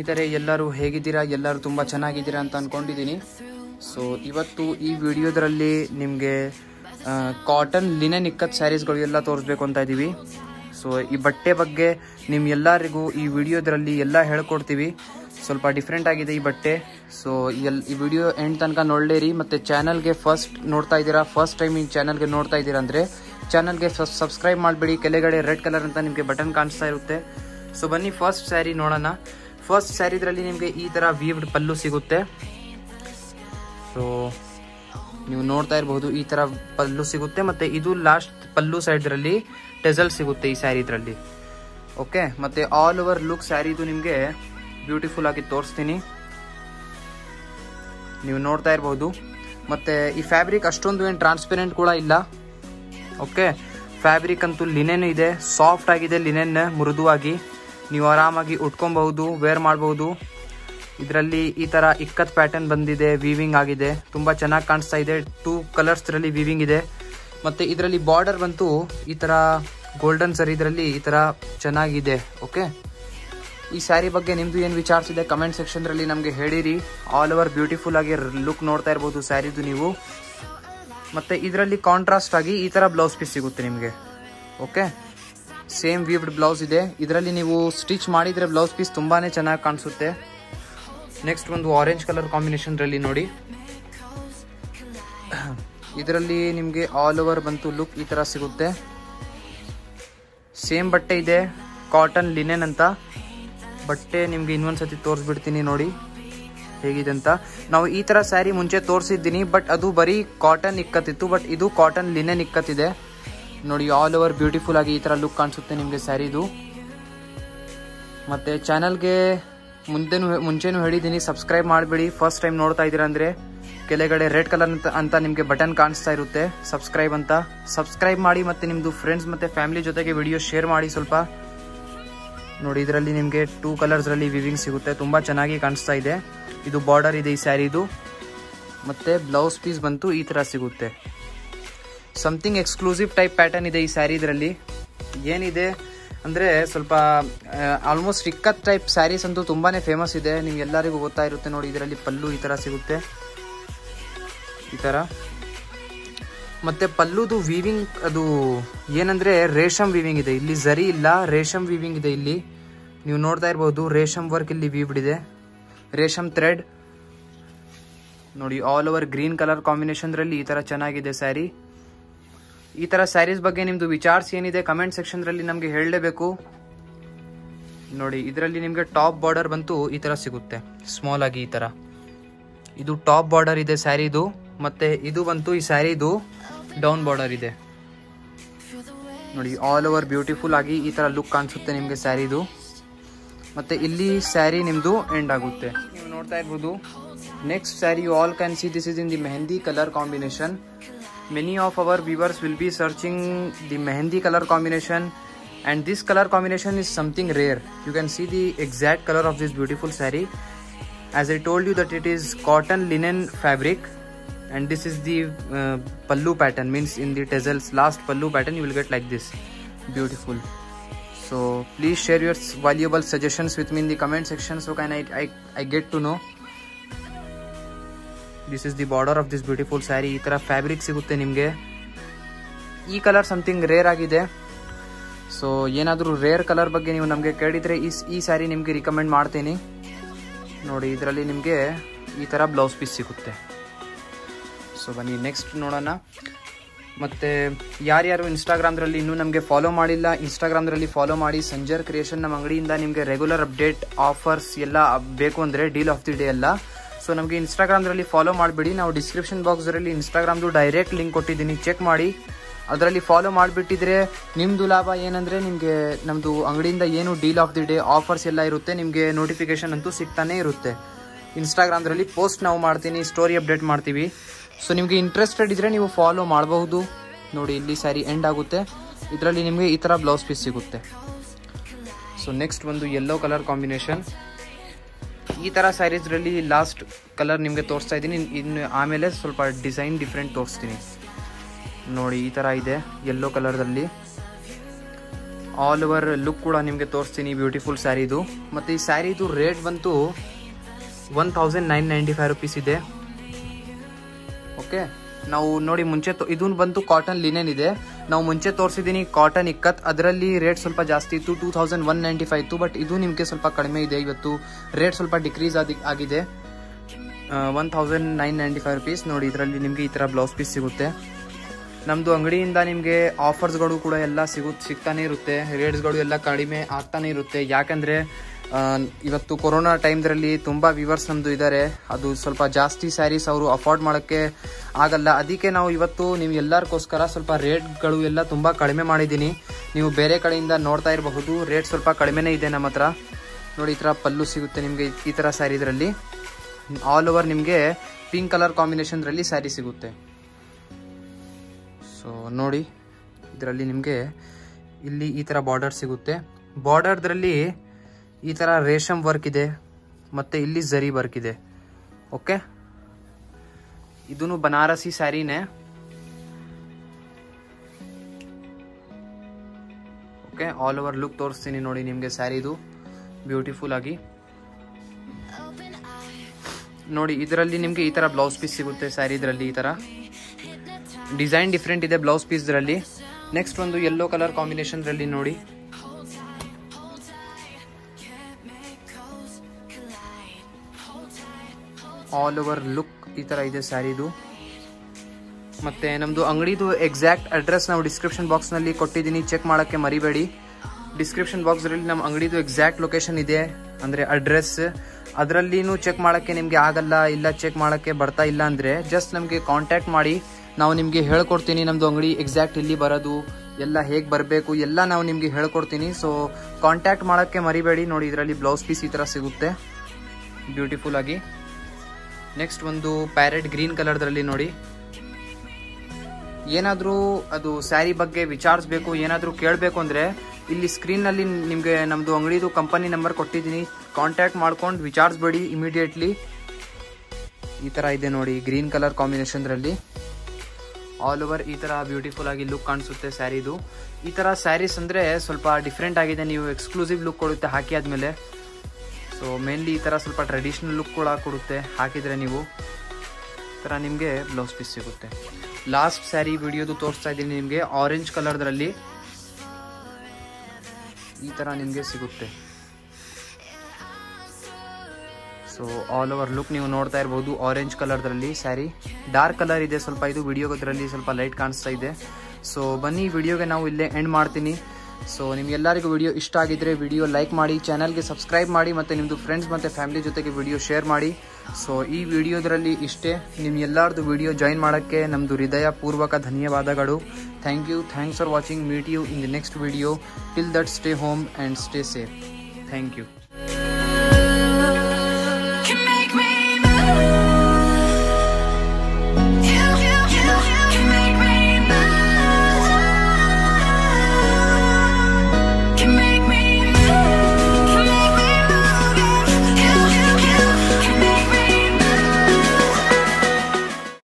ಸ್ನೇಹಿತರೆ ಎಲ್ಲರೂ ಹೇಗಿದ್ದೀರಾ ಎಲ್ಲರೂ ತುಂಬ ಚೆನ್ನಾಗಿದ್ದೀರಾ ಅಂತ ಅಂದ್ಕೊಂಡಿದ್ದೀನಿ ಸೊ ಇವತ್ತು ಈ ವಿಡಿಯೋದ್ರಲ್ಲಿ ನಿಮಗೆ ಕಾಟನ್ ಲಿನೆನ್ ಇಕ್ಕತ್ ಸ್ಯಾರೀಸ್ಗಳು ಎಲ್ಲ ತೋರಿಸ್ಬೇಕು ಅಂತ ಇದ್ದೀವಿ ಸೊ ಈ ಬಟ್ಟೆ ಬಗ್ಗೆ ನಿಮ್ಮ ಎಲ್ಲರಿಗೂ ಈ ವಿಡಿಯೋದ್ರಲ್ಲಿ ಎಲ್ಲ ಹೇಳ್ಕೊಡ್ತೀವಿ ಸ್ವಲ್ಪ ಡಿಫ್ರೆಂಟ್ ಆಗಿದೆ ಈ ಬಟ್ಟೆ ಸೊ ಎಲ್ ಈ ವಿಡಿಯೋ ಎಂಡ್ ತನಕ ನೋಡಲೇರಿ ಮತ್ತು ಚಾನಲ್ಗೆ ಫಸ್ಟ್ ನೋಡ್ತಾ ಇದ್ದೀರಾ ಫಸ್ಟ್ ಟೈಮ್ ಈ ಚಾನಲ್ಗೆ ನೋಡ್ತಾ ಇದ್ದೀರಾ ಅಂದರೆ ಚಾನಲ್ಗೆ ಸಬ್ಸ್ಕ್ರೈಬ್ ಮಾಡಿಬಿಡಿ ಕೆಳಗಡೆ ರೆಡ್ ಕಲರ್ ಅಂತ ನಿಮಗೆ ಬಟನ್ ಕಾಣಿಸ್ತಾ ಇರುತ್ತೆ ಸೊ ಬನ್ನಿ ಫಸ್ಟ್ ಸ್ಯಾರಿ ನೋಡೋಣ ಫಸ್ಟ್ ಸ್ಯಾರಿದ್ರಲ್ಲಿ ನಿಮಗೆ ಈ ಥರ ವೀವ್ಡ್ ಪಲ್ಲು ಸಿಗುತ್ತೆ ಸೊ ನೀವು ನೋಡ್ತಾ ಇರಬಹುದು ಈ ಥರ ಪಲ್ಲು ಸಿಗುತ್ತೆ ಮತ್ತು ಇದು ಲಾಸ್ಟ್ ಪಲ್ಲು ಸೈಡ್ರಲ್ಲಿ ಟೆಸಲ್ ಸಿಗುತ್ತೆ ಈ ಸ್ಯಾರಿ ಇದರಲ್ಲಿ ಓಕೆ ಮತ್ತು ಆಲ್ ಓವರ್ ಲುಕ್ ಸ್ಯಾರಿದು ನಿಮಗೆ ಬ್ಯೂಟಿಫುಲ್ ಆಗಿ ತೋರಿಸ್ತೀನಿ ನೀವು ನೋಡ್ತಾ ಇರಬಹುದು ಮತ್ತು ಈ ಫ್ಯಾಬ್ರಿಕ್ ಅಷ್ಟೊಂದು ಏನು ಟ್ರಾನ್ಸ್ಪರೆಂಟ್ ಕೂಡ ಇಲ್ಲ ಓಕೆ ಫ್ಯಾಬ್ರಿಕ್ ಅಂತೂ ಲಿನೆನ್ ಇದೆ ಸಾಫ್ಟ್ ಆಗಿದೆ ಲಿನೆನ್ ಮೃದುವಾಗಿ ನೀವು ಆರಾಮಾಗಿ ಉಟ್ಕೊಬಹುದು ವೇರ್ ಮಾಡಬಹುದು ಇದರಲ್ಲಿ ಈ ಥರ ಇಕ್ಕತ್ ಪ್ಯಾಟರ್ನ್ ಬಂದಿದೆ ವೀವಿಂಗ್ ಆಗಿದೆ ತುಂಬ ಚೆನ್ನಾಗಿ ಕಾಣಿಸ್ತಾ ಇದೆ ಟೂ ಕಲರ್ಸ್ರಲ್ಲಿ ವೀವಿಂಗ್ ಇದೆ ಮತ್ತು ಇದರಲ್ಲಿ ಬಾರ್ಡರ್ ಬಂತು ಈ ಥರ ಗೋಲ್ಡನ್ ಸರ್ ಇದರಲ್ಲಿ ಈ ಥರ ಚೆನ್ನಾಗಿದೆ ಓಕೆ ಈ ಸ್ಯಾರಿ ಬಗ್ಗೆ ನಿಮ್ಮದು ಏನು ವಿಚಾರಿಸಿದೆ ಕಮೆಂಟ್ ಸೆಕ್ಷನ್ದಲ್ಲಿ ನಮಗೆ ಹೇಳಿರಿ ಆಲ್ ಓವರ್ ಬ್ಯೂಟಿಫುಲ್ ಆಗಿ ಲುಕ್ ನೋಡ್ತಾ ಇರ್ಬೋದು ಸ್ಯಾರಿದು ನೀವು ಮತ್ತು ಇದರಲ್ಲಿ ಕಾಂಟ್ರಾಸ್ಟ್ ಆಗಿ ಈ ಥರ ಬ್ಲೌಸ್ ಪೀಸ್ ಸಿಗುತ್ತೆ ನಿಮಗೆ ಓಕೆ ಸೇಮ್ ವೀವ್ಡ್ ಬ್ಲೌಸ್ ಇದೆ ಇದರಲ್ಲಿ ನೀವು ಸ್ಟಿಚ್ ಮಾಡಿದರೆ ಬ್ಲೌಸ್ ಪೀಸ್ ತುಂಬಾ ಚೆನ್ನಾಗಿ ಕಾಣಿಸುತ್ತೆ ನೆಕ್ಸ್ಟ್ ಒಂದು ಆರೆಂಜ್ ಕಲರ್ ಕಾಂಬಿನೇಷನ್ರಲ್ಲಿ ನೋಡಿ ಇದರಲ್ಲಿ ನಿಮಗೆ ಆಲ್ ಓವರ್ ಬಂತು ಲುಕ್ ಈ ಥರ ಸಿಗುತ್ತೆ ಸೇಮ್ ಬಟ್ಟೆ ಇದೆ ಕಾಟನ್ ಲಿನೆನ್ ಅಂತ ಬಟ್ಟೆ ನಿಮಗೆ ಇನ್ನೊಂದ್ಸತಿ ತೋರಿಸ್ಬಿಡ್ತೀನಿ ನೋಡಿ ಹೇಗಿದೆ ಅಂತ ನಾವು ಈ ಥರ ಸ್ಯಾರಿ ಮುಂಚೆ ತೋರಿಸಿದ್ದೀನಿ ಬಟ್ ಅದು ಬರೀ ಕಾಟನ್ ಇಕ್ಕತ್ತಿತ್ತು ಬಟ್ ಇದು ಕಾಟನ್ ಲಿನೆನ್ ಇಕ್ಕತ್ತಿದೆ ನೋಡಿ ಆಲ್ ಓವರ್ ಬ್ಯೂಟಿಫುಲ್ ಆಗಿ ಈ ಥರ ಲುಕ್ ಕಾಣಿಸುತ್ತೆ ನಿಮಗೆ ಸ್ಯಾರಿದು ಮತ್ತು ಚಾನಲ್ಗೆ ಮುಂದೆನೂ ಮುಂಚೆನೂ ಹೇಳಿದ್ದೀನಿ ಸಬ್ಸ್ಕ್ರೈಬ್ ಮಾಡಿಬಿಡಿ ಫಸ್ಟ್ ಟೈಮ್ ನೋಡ್ತಾ ಇದ್ದೀರಾ ಅಂದರೆ ಕೆಳಗಡೆ ರೆಡ್ ಕಲರ್ ಅಂತ ಅಂತ ನಿಮಗೆ ಬಟನ್ ಕಾಣಿಸ್ತಾ ಇರುತ್ತೆ ಸಬ್ಸ್ಕ್ರೈಬ್ ಅಂತ ಸಬ್ಸ್ಕ್ರೈಬ್ ಮಾಡಿ ಮತ್ತು ನಿಮ್ಮದು ಫ್ರೆಂಡ್ಸ್ ಮತ್ತು ಫ್ಯಾಮಿಲಿ ಜೊತೆಗೆ ವಿಡಿಯೋ ಶೇರ್ ಮಾಡಿ ಸ್ವಲ್ಪ ನೋಡಿ ಇದರಲ್ಲಿ ನಿಮಗೆ ಟೂ ಕಲರ್ಸ್ರಲ್ಲಿ ವಿವಿಂಗ್ ಸಿಗುತ್ತೆ ತುಂಬ ಚೆನ್ನಾಗಿ ಕಾಣಿಸ್ತಾ ಇದೆ ಇದು ಬಾರ್ಡರ್ ಇದೆ ಈ ಸ್ಯಾರಿದು ಮತ್ತು ಬ್ಲೌಸ್ ಪೀಸ್ ಬಂತು ಈ ಥರ ಸಿಗುತ್ತೆ ಸಮಥಿಂಗ್ ಎಕ್ಸ್ಕ್ಲೂಸಿವ್ ಟೈಪ್ ಪ್ಯಾಟರ್ನ್ ಇದೆ ಈ ಸ್ಯಾರಿ ಇದರಲ್ಲಿ ಏನಿದೆ ಅಂದರೆ ಸ್ವಲ್ಪ ಆಲ್ಮೋಸ್ಟ್ ಇಕ್ಕತ್ ಟೈಪ್ ಸ್ಯಾರೀಸ್ ಅಂತೂ ತುಂಬಾ ಫೇಮಸ್ ಇದೆ ನಿಮ್ಗೆಲ್ಲರಿಗೂ ಗೊತ್ತಾ ಇರುತ್ತೆ ನೋಡಿ ಇದರಲ್ಲಿ ಪಲ್ಲು ಈ ಥರ ಸಿಗುತ್ತೆ ಈ ಥರ ಮತ್ತು ಪಲ್ಲುದು ವೀವಿಂಗ್ ಅದು ಏನಂದರೆ ರೇಷಮ್ ವೀವಿಂಗ್ ಇದೆ ಇಲ್ಲಿ ಝರಿ ಇಲ್ಲ ರೇಷಮ್ ವೀವಿಂಗ್ ಇದೆ ಇಲ್ಲಿ ನೀವು ನೋಡ್ತಾ ಇರ್ಬೋದು ರೇಷಮ್ ವರ್ಕ್ ಇಲ್ಲಿ ವೀವ್ಡ್ ಇದೆ ರೇಷಮ್ ಥ್ರೆಡ್ ನೋಡಿ ಆಲ್ ಓವರ್ ಗ್ರೀನ್ ಕಲರ್ ಕಾಂಬಿನೇಷನ್ರಲ್ಲಿ ಈ ಥರ ಚೆನ್ನಾಗಿದೆ ಸ್ಯಾರಿ ಈ ಥರ ಸ್ಯಾರೀಸ್ ಬಗ್ಗೆ ನಿಮ್ಮದು ವಿಚಾರ್ಸ್ ಏನಿದೆ ಕಮೆಂಟ್ ಸೆಕ್ಷನ್ದಲ್ಲಿ ನಮಗೆ ಹೇಳಲೇಬೇಕು ನೋಡಿ ಇದರಲ್ಲಿ ನಿಮಗೆ ಟಾಪ್ ಬಾರ್ಡರ್ ಬಂತು ಈ ಥರ ಸಿಗುತ್ತೆ ಸ್ಮಾಲ್ ಆಗಿ ಈ ಥರ ಇದು ಟಾಪ್ ಬಾರ್ಡರ್ ಇದೆ ಸ್ಯಾರಿದು ಮತ್ತು ಇದು ಬಂತು ಈ ಸ್ಯಾರಿದು ಡೌನ್ ಬಾರ್ಡರ್ ಇದೆ ನೋಡಿ ಆಲ್ ಓವರ್ ಬ್ಯೂಟಿಫುಲ್ ಆಗಿ ಈ ಥರ ಲುಕ್ ಕಾಣಿಸುತ್ತೆ ನಿಮಗೆ ಸ್ಯಾರಿದು ಮತ್ತು ಇಲ್ಲಿ ಸ್ಯಾರಿ ನಿಮ್ಮದು ಎಂಡ್ ಆಗುತ್ತೆ ನೀವು ನೋಡ್ತಾ ಇರ್ಬೋದು next sari you all can see this is in the mehndi colour combination many of our viewers will be searching the mehendi color combination and this color combination is something rare you can see the exact color of this beautiful saree as i told you that it is cotton linen fabric and this is the uh, pallu pattern means in the tassels last pallu pattern you will get like this beautiful so please share your valuable suggestions with me in the comment section so can i i, I get to know this is the border of this beautiful sari ಈ ಥರ fabric ಸಿಗುತ್ತೆ ನಿಮಗೆ ಈ colour something rare ಆಗಿದೆ so ಏನಾದರೂ rare colour ಬಗ್ಗೆ ನೀವು ನಮಗೆ ಕೇಳಿದರೆ ಈ ಈ ಸ್ಯಾರಿ ನಿಮಗೆ ರಿಕಮೆಂಡ್ ಮಾಡ್ತೀನಿ ನೋಡಿ ಇದರಲ್ಲಿ ನಿಮಗೆ ಈ ಥರ ಬ್ಲೌಸ್ ಪೀಸ್ ಸಿಗುತ್ತೆ ಸೊ ಬನ್ನಿ ನೆಕ್ಸ್ಟ್ ನೋಡೋಣ ಮತ್ತು ಯಾರ್ಯಾರು ಇನ್ಸ್ಟಾಗ್ರಾಮ್ದ್ರಲ್ಲಿ ಇನ್ನೂ ನಮಗೆ ಫಾಲೋ ಮಾಡಿಲ್ಲ ಇನ್ಸ್ಟಾಗ್ರಾಮ್ದ್ರಲ್ಲಿ ಫಾಲೋ ಮಾಡಿ ಸಂಜರ್ ಕ್ರಿಯೇಷನ್ ನಮ್ಮ ಅಂಗಡಿಯಿಂದ ನಿಮಗೆ ರೆಗ್ಯುಲರ್ ಅಪ್ಡೇಟ್ ಆಫರ್ಸ್ ಎಲ್ಲ ಬೇಕು ಅಂದರೆ ಡೀಲ್ ಆಫ್ ದಿ ಡೇ ಎಲ್ಲ ಸೊ ನಮಗೆ ಇನ್ಸ್ಟಾಗ್ರಾಮ್ದ್ರಲ್ಲಿ ಫಾಲೋ ಮಾಡಿಬಿಡಿ ನಾವು ಡಿಸ್ಕ್ರಿಪ್ಷನ್ ಬಾಕ್ಸ್ರಲ್ಲಿ ಇನ್ಸ್ಟಾಗ್ರಾಮ್ದು ಡೈರೆಕ್ಟ್ ಲಿಂಕ್ ಕೊಟ್ಟಿದ್ದೀನಿ ಚೆಕ್ ಮಾಡಿ ಅದರಲ್ಲಿ ಫಾಲೋ ಮಾಡಿಬಿಟ್ಟಿದ್ರೆ ನಿಮ್ಮದು ಲಾಭ ಏನಂದರೆ ನಿಮಗೆ ನಮ್ಮದು ಅಂಗಡಿಯಿಂದ ಏನು deal of the day offers ಎಲ್ಲ ಇರುತ್ತೆ ನಿಮಗೆ ನೋಟಿಫಿಕೇಶನ್ ಅಂತೂ ಸಿಗ್ತಾನೇ ಇರುತ್ತೆ ಇನ್ಸ್ಟಾಗ್ರಾಮ್ದ್ರಲ್ಲಿ ಪೋಸ್ಟ್ ನಾವು ಮಾಡ್ತೀನಿ ಸ್ಟೋರಿ ಅಪ್ಡೇಟ್ ಮಾಡ್ತೀವಿ ಸೊ ನಿಮಗೆ ಇಂಟ್ರೆಸ್ಟೆಡ್ ಇದ್ದರೆ ನೀವು ಫಾಲೋ ಮಾಡಬಹುದು ನೋಡಿ ಇಲ್ಲಿ ಸ್ಯಾರಿ ಎಂಡ್ ಆಗುತ್ತೆ ಇದರಲ್ಲಿ ನಿಮಗೆ ಈ ಥರ ಬ್ಲೌಸ್ ಪೀಸ್ ಸಿಗುತ್ತೆ ಸೊ ನೆಕ್ಸ್ಟ್ ಒಂದು ಯೆಲ್ಲೋ ಕಲರ್ ಕಾಂಬಿನೇಷನ್ ಈ ಥರ ಸ್ಯಾರೀಸ್ರಲ್ಲಿ ಲಾಸ್ಟ್ ಕಲರ್ ನಿಮಗೆ ತೋರಿಸ್ತಾ ಇದ್ದೀನಿ ಇನ್ನು ಆಮೇಲೆ ಸ್ವಲ್ಪ ಡಿಸೈನ್ ಡಿಫ್ರೆಂಟ್ ತೋರಿಸ್ತೀನಿ ನೋಡಿ ಈ ಥರ ಇದೆ ಯೆಲ್ಲೋ ಕಲರ್ದಲ್ಲಿ ಆಲ್ ಓವರ್ ಲುಕ್ ಕೂಡ ನಿಮಗೆ ತೋರಿಸ್ತೀನಿ ಬ್ಯೂಟಿಫುಲ್ ಸ್ಯಾರಿದು ಮತ್ತು ಈ ಸ್ಯಾರಿದು ರೇಟ್ ಬಂತು one thousand nine ninety five rupees ಇದೆ ಓಕೆ ನಾವು ನೋಡಿ ಮುಂಚೆ ಇದನ್ನು ಬಂತು ಕಾಟನ್ ಲಿನೆನ್ ಇದೆ ನಾವು ಮುಂಚೆ ತೋರಿಸಿದ್ದೀನಿ ಕಾಟನ್ ಇಕ್ಕತ್ ಅದರಲ್ಲಿ ರೇಟ್ ಸ್ವಲ್ಪ ಜಾಸ್ತಿ ಇತ್ತು two thousand one ninety five ಇತ್ತು ಬಟ್ ಇದು ನಿಮಗೆ ಸ್ವಲ್ಪ ಕಡಿಮೆ ಇದೆ ಇವತ್ತು ರೇಟ್ ಸ್ವಲ್ಪ ಡಿಕ್ರೀಸ್ ಆಗಿ ಆಗಿದೆ one thousand nine ninety five rupees ನೋಡಿ ಇದರಲ್ಲಿ ನಿಮಗೆ ಈ ಥರ ಬ್ಲೌಸ್ ಪೀಸ್ ಸಿಗುತ್ತೆ ನಮ್ಮದು ಅಂಗಡಿಯಿಂದ ನಿಮಗೆ ಆಫರ್ಸ್ಗಳು ಕೂಡ ಎಲ್ಲ ಸಿಗು ಸಿಗ್ತಾನೆ ಇರುತ್ತೆ ರೇಟ್ಸ್ಗಳು ಎಲ್ಲ ಕಡಿಮೆ ಆಗ್ತಾನೆ ಇರುತ್ತೆ ಯಾಕಂದರೆ ಇವತ್ತು ಕೊರೋನಾ ಟೈಮ್ದ್ರಲ್ಲಿ ತುಂಬ ವಿವರ್ಸ್ ನಮ್ಮದು ಇದ್ದಾರೆ ಅದು ಸ್ವಲ್ಪ ಜಾಸ್ತಿ ಸ್ಯಾರೀಸ್ ಅವರು ಅಫೋರ್ಡ್ ಮಾಡೋಕ್ಕೆ ಆಗಲ್ಲ ಅದಕ್ಕೆ ನಾವು ಇವತ್ತು ನೀವು ಎಲ್ಲರಿಗೋಸ್ಕರ ಸ್ವಲ್ಪ ರೇಟ್ಗಳು ಎಲ್ಲ ತುಂಬ ಕಡಿಮೆ ಮಾಡಿದ್ದೀನಿ ನೀವು ಬೇರೆ ಕಡೆಯಿಂದ ನೋಡ್ತಾ ಇರಬಹುದು ರೇಟ್ ಸ್ವಲ್ಪ ಕಡಿಮೆನೇ ಇದೆ ನಮ್ಮ ಹತ್ರ ನೋಡಿ ಈ ಥರ ಪಲ್ಲು ಸಿಗುತ್ತೆ ನಿಮಗೆ ಈ ಥರ ಸ್ಯಾರಿ ಇದರಲ್ಲಿ ಆಲ್ ಓವರ್ ನಿಮಗೆ ಪಿಂಕ್ ಕಲರ್ ಕಾಂಬಿನೇಷನ್ದ್ರಲ್ಲಿ ಸ್ಯಾರಿ ಸಿಗುತ್ತೆ ಸೊ ನೋಡಿ ಇದರಲ್ಲಿ ನಿಮಗೆ ಇಲ್ಲಿ ಈ ಥರ ಬಾರ್ಡರ್ ಸಿಗುತ್ತೆ ಬಾರ್ಡರ್ದ್ರಲ್ಲಿ ಈ ಥರ ರೇಷಮ್ ವರ್ಕ್ ಇದೆ ಮತ್ತು ಇಲ್ಲಿ ಝರಿ ವರ್ಕ್ ಇದೆ ಓಕೆ ಇದೂ ಬನಾರಸಿ ಸ್ಯಾರಿನೇ ಓಕೆ ಆಲ್ ಓವರ್ ಲುಕ್ ತೋರಿಸ್ತೀನಿ ನೋಡಿ ನಿಮಗೆ ಸ್ಯಾರಿದು ಬ್ಯೂಟಿಫುಲ್ ಆಗಿ ನೋಡಿ ಇದರಲ್ಲಿ ನಿಮಗೆ ಈ ಥರ ಬ್ಲೌಸ್ ಪೀಸ್ ಸಿಗುತ್ತೆ ಸ್ಯಾರಿ ಇದರಲ್ಲಿ ಈ ಥರ ಡಿಸೈನ್ ಡಿಫ್ರೆಂಟ್ ಇದೆ ಬ್ಲೌಸ್ ಪೀಸ್ದ್ರಲ್ಲಿ ನೆಕ್ಸ್ಟ್ ಒಂದು ಯೆಲ್ಲೋ ಕಲರ್ ಕಾಂಬಿನೇಷನ್ದ್ರಲ್ಲಿ ನೋಡಿ ಆಲ್ ಓವರ್ ಲುಕ್ ಈ ಥರ ಇದೆ ಸ್ಯಾರಿದು ಮತ್ತೆ ನಮ್ಮದು ಅಂಗಡಿದು ಎಕ್ಸಾಕ್ಟ್ ಅಡ್ರೆಸ್ ನಾವು ಡಿಸ್ಕ್ರಿಪ್ಷನ್ ಬಾಕ್ಸ್ನಲ್ಲಿ ಕೊಟ್ಟಿದ್ದೀನಿ ಚೆಕ್ ಮಾಡೋಕ್ಕೆ ಮರಿಬೇಡಿ ಡಿಸ್ಕ್ರಿಪ್ಷನ್ ಬಾಕ್ಸ್ರಲ್ಲಿ ನಮ್ಮ ಅಂಗಡಿದು ಎಕ್ಸಾಕ್ಟ್ ಲೊಕೇಶನ್ ಇದೆ ಅಂದರೆ ಅಡ್ರೆಸ್ ಅದರಲ್ಲಿನೂ ಚೆಕ್ ಮಾಡೋಕ್ಕೆ ನಿಮಗೆ ಆಗಲ್ಲ ಇಲ್ಲ ಚೆಕ್ ಮಾಡೋಕ್ಕೆ ಬರ್ತಾ ಇಲ್ಲ ಅಂದರೆ ಜಸ್ಟ್ ನಮಗೆ ಕಾಂಟ್ಯಾಕ್ಟ್ ಮಾಡಿ ನಾವು ನಿಮಗೆ ಹೇಳ್ಕೊಡ್ತೀನಿ ನಮ್ಮದು ಅಂಗಡಿ ಎಕ್ಸಾಕ್ಟ್ ಇಲ್ಲಿ ಬರೋದು ಎಲ್ಲ ಹೇಗೆ ಬರಬೇಕು ಎಲ್ಲ ನಾವು ನಿಮಗೆ ಹೇಳ್ಕೊಡ್ತೀನಿ ಸೊ ಕಾಂಟ್ಯಾಕ್ಟ್ ಮಾಡೋಕ್ಕೆ ಮರಿಬೇಡಿ ನೋಡಿ ಇದರಲ್ಲಿ ಬ್ಲೌಸ್ ಪೀಸ್ ಈ ಥರ ಸಿಗುತ್ತೆ ಬ್ಯೂಟಿಫುಲ್ ಆಗಿ ನೆಕ್ಸ್ಟ್ ಒಂದು ಪ್ಯಾರೆಟ್ ಗ್ರೀನ್ ಕಲರ್ದ್ರಲ್ಲಿ ನೋಡಿ ಏನಾದರೂ ಅದು ಸ್ಯಾರಿ ಬಗ್ಗೆ ವಿಚಾರಿಸ್ಬೇಕು ಏನಾದರೂ ಕೇಳಬೇಕು ಅಂದರೆ ಇಲ್ಲಿ ಸ್ಕ್ರೀನ್ನಲ್ಲಿ ನಿಮಗೆ ನಮ್ಮದು ಅಂಗಡಿದು ಕಂಪನಿ ನಂಬರ್ ಕೊಟ್ಟಿದ್ದೀನಿ ಕಾಂಟ್ಯಾಕ್ಟ್ ಮಾಡ್ಕೊಂಡು ವಿಚಾರಿಸ್ಬೇಡಿ ಇಮಿಡಿಯೇಟ್ಲಿ ಈ ಥರ ಇದೆ ನೋಡಿ ಗ್ರೀನ್ ಕಲರ್ ಕಾಂಬಿನೇಷನ್ದ್ರಲ್ಲಿ ಆಲ್ ಓವರ್ ಈ ಥರ ಬ್ಯೂಟಿಫುಲ್ ಆಗಿ ಲುಕ್ ಕಾಣಿಸುತ್ತೆ ಸ್ಯಾರಿದು ಈ ಥರ ಸ್ಯಾರೀಸ್ ಅಂದರೆ ಸ್ವಲ್ಪ ಡಿಫ್ರೆಂಟ್ ಆಗಿದೆ ನೀವು ಎಕ್ಸ್ಕ್ಲೂಸಿವ್ ಲುಕ್ ಕೊಡುತ್ತೆ ಹಾಕಿ ಆದಮೇಲೆ ಸೊ ಮೇನ್ಲಿ ಈ ಥರ ಸ್ವಲ್ಪ ಟ್ರೆಡಿಷ್ನಲ್ ಲುಕ್ ಕೂಡ ಕೊಡುತ್ತೆ ಹಾಕಿದರೆ ನೀವು ಈ ಥರ ನಿಮಗೆ ಬ್ಲೌಸ್ ಪೀಸ್ ಸಿಗುತ್ತೆ ಲಾಸ್ಟ್ ಸ್ಯಾರಿ ವಿಡಿಯೋದು ತೋರಿಸ್ತಾ ಇದ್ದೀನಿ ನಿಮಗೆ ಆರೆಂಜ್ ಕಲರ್ದ್ರಲ್ಲಿ ಈ ಥರ ನಿಮಗೆ ಸಿಗುತ್ತೆ ಸೊ ಆಲ್ ಓವರ್ ಲುಕ್ ನೀವು ನೋಡ್ತಾ ಇರ್ಬೋದು ಆರೆಂಜ್ ಕಲರ್ದ್ರಲ್ಲಿ ಸ್ಯಾರಿ ಡಾರ್ಕ್ ಕಲರ್ ಇದೆ ಸ್ವಲ್ಪ ಇದು ವಿಡಿಯೋದ್ರಲ್ಲಿ ಸ್ವಲ್ಪ ಲೈಟ್ ಕಾಣಿಸ್ತಾ ಇದೆ ಸೊ ಬನ್ನಿ ವಿಡಿಯೋಗೆ ನಾವು ಇಲ್ಲೇ ಎಂಡ್ ಮಾಡ್ತೀನಿ ಸೊ ನಿಮ್ಗೆಲ್ಲರಿಗೂ ವಿಡಿಯೋ ಇಷ್ಟ ಆಗಿದ್ರೆ ವಿಡಿಯೋ ಲೈಕ್ ಮಾಡಿ ಚಾನಲ್ಗೆ ಸಬ್ಸ್ಕ್ರೈಬ್ ಮಾಡಿ ಮತ್ತು ನಿಮ್ಮದು ಫ್ರೆಂಡ್ಸ್ ಮತ್ತು ಫ್ಯಾಮಿಲಿ ಜೊತೆಗೆ ವಿಡಿಯೋ ಶೇರ್ ಮಾಡಿ ಸೊ ಈ ವಿಡಿಯೋದ್ರಲ್ಲಿ ಇಷ್ಟೇ ನಿಮ್ಮ ಎಲ್ಲರದು ವಿಡಿಯೋ ಜಾಯಿನ್ ಮಾಡೋಕ್ಕೆ ನಮ್ಮದು ಹೃದಯ ಪೂರ್ವಕ ಧನ್ಯವಾದಗಳು thank you thanks for watching meet you in the next video till that stay home and stay safe thank you